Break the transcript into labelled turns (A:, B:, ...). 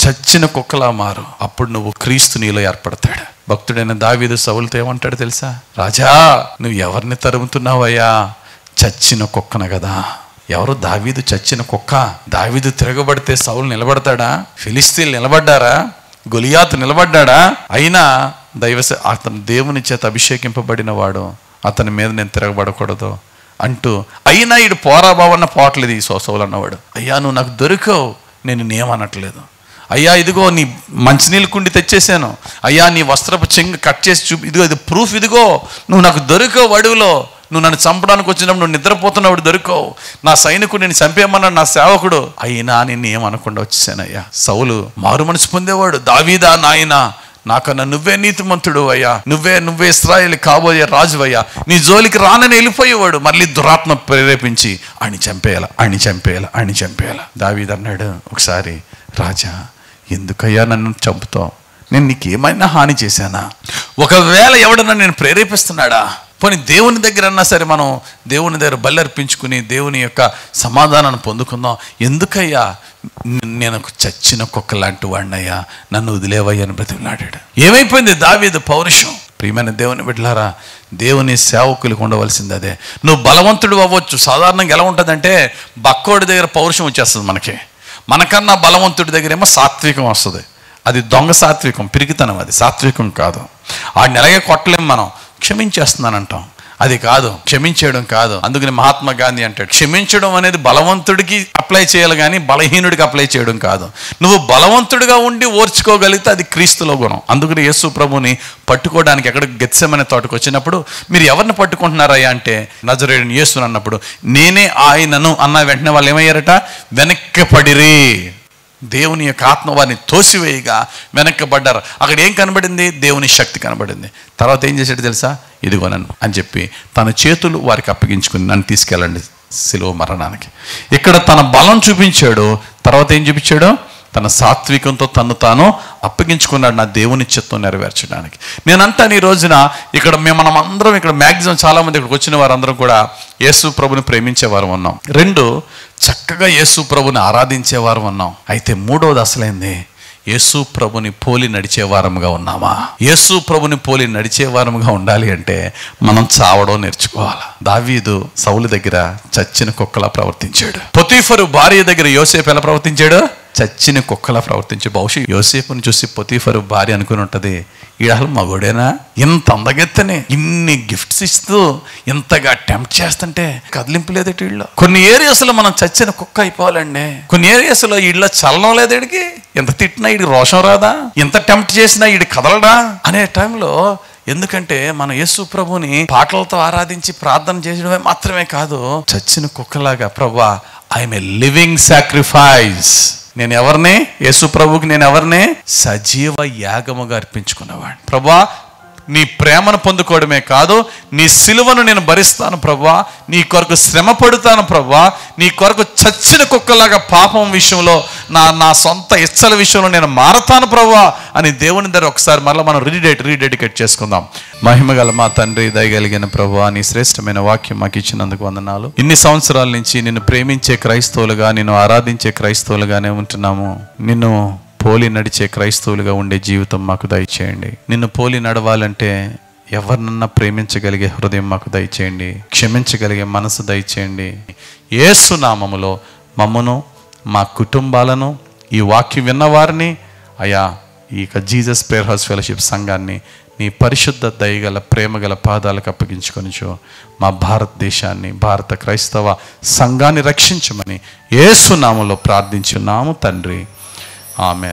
A: చచ్చిన కుక్కలా మారు అప్పుడు నువ్వు క్రీస్తు నీలో ఏర్పడతాడు భక్తుడైన దావీదు సౌలుతో ఏమంటాడు తెలుసా రాజా నువ్వు ఎవరిని తరుముతున్నావయ్యా చచ్చిన కుక్కన కదా ఎవరు దావీదు చచ్చిన కుక్క దావీదు తిరగబడితే సౌలు నిలబడతాడా ఫిలిస్తీన్లు నిలబడ్డారా గొలియాతు నిలబడ్డాడా అయినా దైవ అతను దేవుని చేత అభిషేకింపబడిన వాడు అతని మీద నేను తిరగబడకూడదు అంటూ అయినా ఈడు పోరాబావన్న పోవట్లేదు ఈ సోసవులు అన్నవాడు అయ్యా నువ్వు నాకు దొరికావు నేను నేమనట్లేదు అయ్యా ఇదిగో నీ మంచినీళ్ళు కుండి తెచ్చేసాను అయ్యా నీ వస్త్రపు చెంగు కట్ చేసి చూపి ఇదిగో ఇది ప్రూఫ్ ఇదిగో నువ్వు నాకు దొరికావు అడవిలో నువ్వు నన్ను చంపడానికి వచ్చినప్పుడు నువ్వు నిద్రపోతున్నప్పుడు దొరికావు నా సైనికుడు నేను చంపేయమన్నాడు నా సేవకుడు అయినా నేను ఏమనకుండా వచ్చేసానయ్యా సౌలు మారు మనసు పొందేవాడు దావీదా నాయనా నాకన్నా నువ్వే నీతిమంతుడు అయ్యా నువ్వే నువ్వే ఇస్రాయేల్ కాబోయే రాజు అయ్యా నీ జోలికి రానని వెళ్ళిపోయేవాడు మళ్ళీ దురాత్మ ప్రేరేపించి ఆయన చంపేయాల ఆయన చంపేయాల ఆయన చంపేయాల దావీద్ అన్నాడు ఒకసారి రాజా ఎందుకయ్యా నన్ను చంపుతావు నేను నీకేమైనా హాని చేశానా ఒకవేళ ఎవడన్నా నేను ప్రేరేపిస్తున్నాడా పోనీ దేవుని దగ్గర అన్నా సరే మనం దేవుని దగ్గర బల్లర్పించుకుని దేవుని యొక్క సమాధానాన్ని పొందుకుందాం ఎందుకయ్యా న- నేను ఒక చచ్చిన కుక్క లాంటి వాడినయ్యా నన్ను వదిలేవయ్యా అని బ్రతిమలాడాడు ఏమైపోయింది దావీదు పౌరుషం ప్రియమైన దేవుని బిడ్డలారా దేవుని సేవకులకు ఉండవలసింది అదే నువ్వు బలవంతుడు అవ్వచ్చు సాధారణంగా ఎలా ఉంటుందంటే బక్కోడి దగ్గర పౌరుషం వచ్చేస్తుంది మనకి మనకన్నా బలవంతుడి దగ్గర ఏమో సాత్వికం వస్తుంది అది దొంగ సాత్వికం పిరికితనం అది సాత్వికం కాదు ఆడిని ఎలాగే కొట్టలేం మనం క్షమించేస్తున్నానంటాం అది కాదు క్షమించేయడం కాదు అందుకని మహాత్మా గాంధీ అంటాడు క్షమించడం అనేది బలవంతుడికి అప్లై చేయాలి కానీ బలహీనుడికి అప్లై చేయడం కాదు నువ్వు బలవంతుడిగా ఉండి ఓర్చుకోగలిగితే అది క్రీస్తులో గుణం అందుకని యేసు ప్రభుని పట్టుకోవడానికి ఎక్కడ గెత్సెమనే తోటకు వచ్చినప్పుడు మీరు ఎవరిని పట్టుకుంటున్నారయ్యా అంటే నజరేయుని యేసుని అన్నప్పుడు నేనే ఆయనను అన్న వెంటనే వాళ్ళు ఏమయ్యారట వెనక్కి పడిరి దేవుని యొక్క ఆత్మ వారిని తోసివేయగా వెనక్కబడ్డారు అక్కడ ఏం కనబడింది దేవుని శక్తి కనబడింది తర్వాత ఏం చేశాడు తెలుసా ఇదిగో నన్ను అని చెప్పి తన చేతులు వారికి అప్పగించుకుని నన్ను తీసుకెళ్ళండి సిలువ మరణానికి ఇక్కడ తన బలం చూపించాడు తర్వాత ఏం చూపించాడు తన సాత్వికంతో తను తాను అప్పగించుకున్నాడు నా దేవుని చిత్తం నెరవేర్చడానికి నేనంటాను ఈ రోజున ఇక్కడ మేము మనం అందరం ఇక్కడ మ్యాక్సిమం చాలా మంది ఇక్కడికి వచ్చిన వారందరం కూడా యేసు ప్రభుని ప్రేమించేవారు ఉన్నాం రెండు చక్కగా యేసు ప్రభుని ఆరాధించేవారు ఉన్నాం అయితే మూడవది అసలైంది యేసు ప్రభుని పోలి నడిచే వారముగా ఉన్నామా యేసు ప్రభుని పోలి నడిచే వారముగా ఉండాలి అంటే మనం చావడం నేర్చుకోవాలి దావీదు సౌలు దగ్గర చచ్చిన కుక్కలా ప్రవర్తించాడు పొతీఫరు భార్య దగ్గర యోసేపు ఎలా ప్రవర్తించాడు చచ్చిన కుక్కలా ప్రవర్తించే బహుశా యోసేపుని చూసి పొతీఫరు భార్య అనుకుని ఉంటది ఈడలు మగోడేనా ఇంత అందగెత్తనే ఇన్ని గిఫ్ట్స్ ఇస్తూ ఇంతగా టెంప్ట్ చేస్తుంటే కదిలింపు లేదట వీళ్ళు కొన్ని ఏరియాస్ లో మనం చచ్చిన కుక్క అయిపోవాలండి కొన్ని ఏరియాస్ లో వీళ్ళ చలనం లేదు వీడికి ఎంత తిట్టినా వీడికి రోషం రాదా ఎంత టెంప్ట్ చేసినా వీడి కదలడా అనే టైంలో ఎందుకంటే మన యేసు ప్రభుని పాటలతో ఆరాధించి ప్రార్థన చేయడమే మాత్రమే కాదు చచ్చిన కుక్కలాగా ప్రభా ఐఎమ్ ఏ లివింగ్ సాక్రిఫైస్ నేను ఎవరిని యేసు ప్రభుకి నేను ఎవరిని సజీవ యాగముగా అర్పించుకున్నవాడిని ప్రభా నీ ప్రేమను పొందుకోవడమే కాదు నీ సిలువను నేను భరిస్తాను ప్రభా నీ కొరకు శ్రమ పడుతాను ప్రభా నీ కొరకు చచ్చిన కుక్కలాగా పాపం విషయంలో నా నా సొంత ఇచ్చల విషయంలో నేను మారతాను ప్రభా అని దేవుని దగ్గర ఒకసారి మరలా మనం రీడేట్ రీడెడికేట్ చేసుకుందాం మహిమగల మా తండ్రి దయగలిగిన ప్రభా నీ శ్రేష్టమైన వాక్యం మాకు ఇచ్చినందుకు వందనాలు ఇన్ని సంవత్సరాల నుంచి నిన్ను ప్రేమించే క్రైస్తవులుగా నిన్ను ఆరాధించే క్రైస్తవులుగానే ఉంటున్నాము నిన్ను పోలి నడిచే క్రైస్తవులుగా ఉండే జీవితం మాకు దయచేయండి నిన్ను పోలి నడవాలంటే ఎవరినన్నా ప్రేమించగలిగే హృదయం మాకు దయచేయండి క్షమించగలిగే మనసు దయచేయండి యేసు నామములో మమ్మను మా కుటుంబాలను ఈ వాక్యం విన్నవారిని అయా ఈ యొక్క జీసస్ ప్రేయర్ హౌస్ ఫెలోషిప్ సంఘాన్ని నీ పరిశుద్ధ దయగల ప్రేమగల పాదాలకు అప్పగించుకొనిచో మా భారతదేశాన్ని భారత క్రైస్తవ సంఘాన్ని రక్షించమని యేసు నామములో ప్రార్థించున్నాము తండ్రి ఆమె